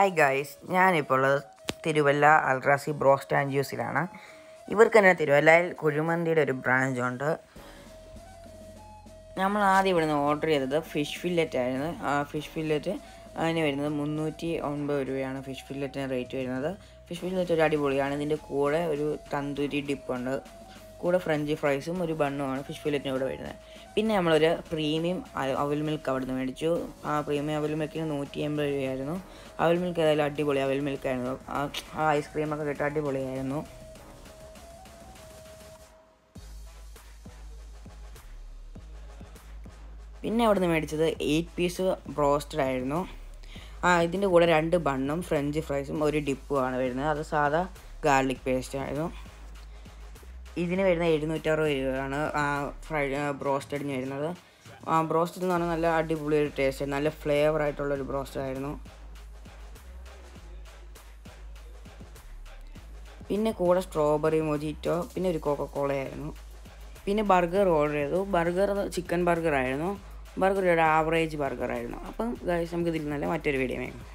hi guys ഞാനിപ്പോൾ ഉള്ളത് Thiruvalla Al Razi broast and ജ്യൂസിലാണ് ഇവർക്ക് തന്നെ തിരുവല്ലയിൽ കുഴിമന്തിയുടെ ഒരു ബ്രാഞ്ച് ഉണ്ട് നമ്മൾ ആദ്യം ഇവിടുന്ന് ഓർഡർ ചെയ്തത് ഫിഷ് ഫില്ലറ്റ് ആയിരുന്നു ആ ഫിഷ് ഫില്ലറ്റ് അതിന് വരുന്നത് മുന്നൂറ്റി ഒൻപത് രൂപയാണ് ഫിഷ് ഫില്ലറ്റിന് റേറ്റ് വരുന്നത് ഫിഷ് ഫില്ലറ്റ് ഒരു അടിപൊളിയാണ് ഇതിൻ്റെ കൂടെ ഒരു തന്തൂരി ഡിപ്പുണ്ട് കൂടെ ഫ്രഞ്ച് ഫ്രൈസും ഒരു ബണ്ണുമാണ് ഫിഷ് ഫില്ലറ്റിന് കൂടെ വരുന്നത് പിന്നെ നമ്മളൊരു പ്രീമിയം അവൽ മിൽക്ക് അവിടെ നിന്ന് മേടിച്ചു ആ പ്രീമിയം അവൽ മിൽക്കിന് നൂറ്റി എൺപത് രൂപയായിരുന്നു അവൽ മിൽക്ക് ഏതായാലും അടിപൊളി അവൽ മിൽക്കായിരുന്നു ആ ആ ഐസ്ക്രീമൊക്കെ കിട്ടുക അടിപൊളിയായിരുന്നു പിന്നെ അവിടെ നിന്ന് മേടിച്ചത് എയ്റ്റ് പീസ് ബ്രോസ്റ്റഡ് ആയിരുന്നു ആ ഇതിൻ്റെ കൂടെ രണ്ട് ബണ്ണും ഫ്രഞ്ച് ഫ്രൈസും ഒരു ഡിപ്പുമാണ് വരുന്നത് അത് സാധാ ഗാർലിക് പേസ്റ്റ് ആയിരുന്നു ഇതിന് വരുന്ന എഴുന്നൂറ്ററുപത് രൂപയാണ് ആ ഫ്രൈ ബ്രോസ്റ്റഡിന് വരുന്നത് ആ ബ്രോസ്റ്റഡ് എന്ന് പറഞ്ഞാൽ നല്ല അടിപൊളി ഒരു ടേസ്റ്റ് നല്ല ഫ്ലേവർ ആയിട്ടുള്ള ഒരു ബ്രോസ്റ്റഡ് ആയിരുന്നു പിന്നെ കൂടെ സ്ട്രോബെറി മൊജിറ്റോ പിന്നെ ഒരു കോക്കക്കോള ആയിരുന്നു പിന്നെ ബർഗർ ഓർഡർ ചെയ്തു ബർഗർ ചിക്കൻ ബർഗർ ആയിരുന്നു ബർഗർ ഒരു ആവറേജ് ബർഗർ ആയിരുന്നു അപ്പം ഗൈസ് നമുക്ക് ഇതിൽ നല്ല മറ്റൊരു വീഡിയോ വേണം